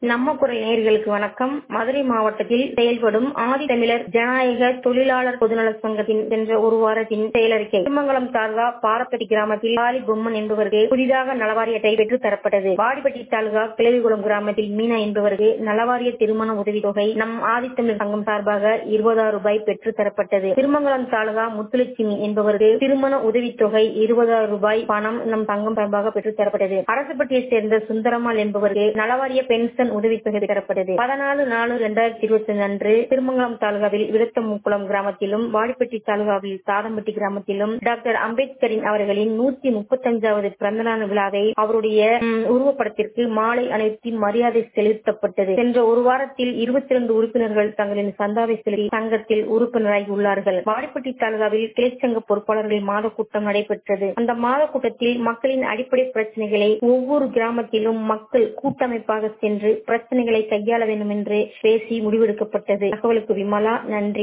நம்ம குரல் நேயர்களுக்கு வணக்கம் மதுரை மாவட்டத்தில் செயல்படும் ஆதித்தமிழர் ஜனநாயக தொழிலாளர் பொதுநல சங்கத்தின் சென்ற ஒரு வாரத்தின் செயலறிக்கை திருமங்கலம் தாலுகா பாரப்பட்டி கிராமத்தில் காளி பொம்மன் என்பவருக்கு புதிதாக நலவாரிய அட்டை பெற்று தரப்பட்டது வாடிப்பட்டி தாலுகா கிளவிகுளம் கிராமத்தில் மீனா என்பவருக்கு நலவாரிய திருமண உதவித்தொகை நம் ஆதித்தமிழர் சங்கம் சார்பாக இருபதாயிரம் ரூபாய் பெற்று தரப்பட்டது திருமங்கலம் தாலுகா முத்துலட்சுமி என்பவருக்கு திருமண உதவித்தொகை இருபதாயிரம் ரூபாய் பணம் நம் சங்கம் சார்பாக பெற்று தரப்பட்டது அரசுப்பட்டியை சேர்ந்த சுந்தரம்மாள் என்பவருக்கு நலவாரிய பென்ஷன் உதவித்தொகை பெறப்பட்டது பதினாலு நாலு இரண்டாயிரத்தி இருபத்தி ஐந்து அன்று திருமங்கலம் தாலுகாவில் விருத்தமுக்குளம் கிராமத்திலும் வாடிப்பட்டி தாலுகாவில் சாதம்பட்டி கிராமத்திலும் டாக்டர் அம்பேத்கரின் அவர்களின் நூத்தி முப்பத்தஞ்சாவது பிறந்தநாள் விழாவை அவருடைய ம், உருவப்படத்திற்கு மாலை அணிவித்து மரியாதை செலுத்தப்பட்டது சென்ற ஒரு வாரத்தில் இருபத்தி இரண்டு உறுப்பினர்கள் தங்களின் சந்தாவை செலுத்தி சங்கத்தில் உறுப்பினராகி உள்ளார்கள் வாடிப்பட்டி தாலுகாவில் கிளைச்சங்க பொறுப்பாளர்களின் மாத கூட்டம் நடைபெற்றது அந்த மாத கூட்டத்தில் மக்களின் அடிப்படை பிரச்சனைகளை ஒவ்வொரு கிராமத்திலும் மக்கள் கூட்டமைப்பாக சென்று பிரச்சனைகளை கையாள வேண்டும் என்று பேசி முடிவெடுக்கப்பட்டது தகவலுக்கு விமலா நன்றி